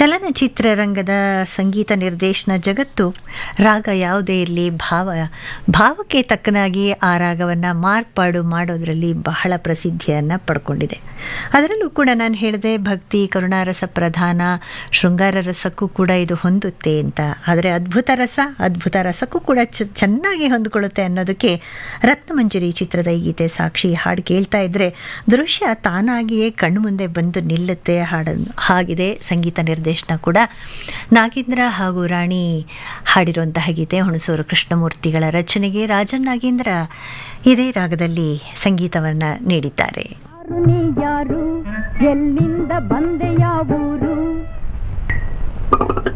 ಚಲನಚಿತ್ರರಂಗದ ಸಂಗೀತ ನಿರ್ದೇಶನ ಜಗತ್ತು ರಾಗ ಯಾವುದೇ ಇರಲಿ ಭಾವ ಭಾವಕ್ಕೆ ತಕ್ಕನಾಗಿ ಆ ರಾಗವನ್ನು ಮಾರ್ಪಾಡು ಮಾಡೋದರಲ್ಲಿ ಬಹಳ ಪ್ರಸಿದ್ಧಿಯನ್ನು ಪಡ್ಕೊಂಡಿದೆ ಅದರಲ್ಲೂ ಕೂಡ ನಾನು ಹೇಳಿದೆ ಭಕ್ತಿ ಕರುಣಾರಸ ಪ್ರಧಾನ ಶೃಂಗಾರ ರಸಕ್ಕೂ ಕೂಡ ಇದು ಹೊಂದುತ್ತೆ ಅಂತ ಆದರೆ ಅದ್ಭುತ ರಸ ಅದ್ಭುತ ರಸಕ್ಕೂ ಕೂಡ ಚ ಚೆನ್ನಾಗಿ ಹೊಂದಿಕೊಳ್ಳುತ್ತೆ ಅನ್ನೋದಕ್ಕೆ ರತ್ನಮಂಜರಿ ಚಿತ್ರದ ಈ ಗೀತೆ ಸಾಕ್ಷಿ ಹಾಡು ಕೇಳ್ತಾ ಇದ್ರೆ ದೃಶ್ಯ ತಾನಾಗಿಯೇ ಕಣ್ಣು ಮುಂದೆ ಬಂದು ನಿಲ್ಲುತ್ತೆ ಹಾಡನ್ನು ಹಾಗಿದೆ ಸಂಗೀತ ನಿರ್ದೇಶನ ಕೂಡ ನಾಗೇಂದ್ರ ಹಾಗೂ ರಾಣಿ ಹಾಡಿರುವಂತಹ ಗೀತೆ ಹುಣಸೂರು ಕೃಷ್ಣಮೂರ್ತಿಗಳ ರಚನೆಗೆ ರಾಜನ್ ನಾಗೇಂದ್ರ ಇದೇ ರಾಗದಲ್ಲಿ ಸಂಗೀತವನ್ನು ನೀಡಿದ್ದಾರೆ ಯಾರು ನೀ ಯಾರು ಎಲ್ಲಿಂದ ಬಂದೆ ಯಾವೂರು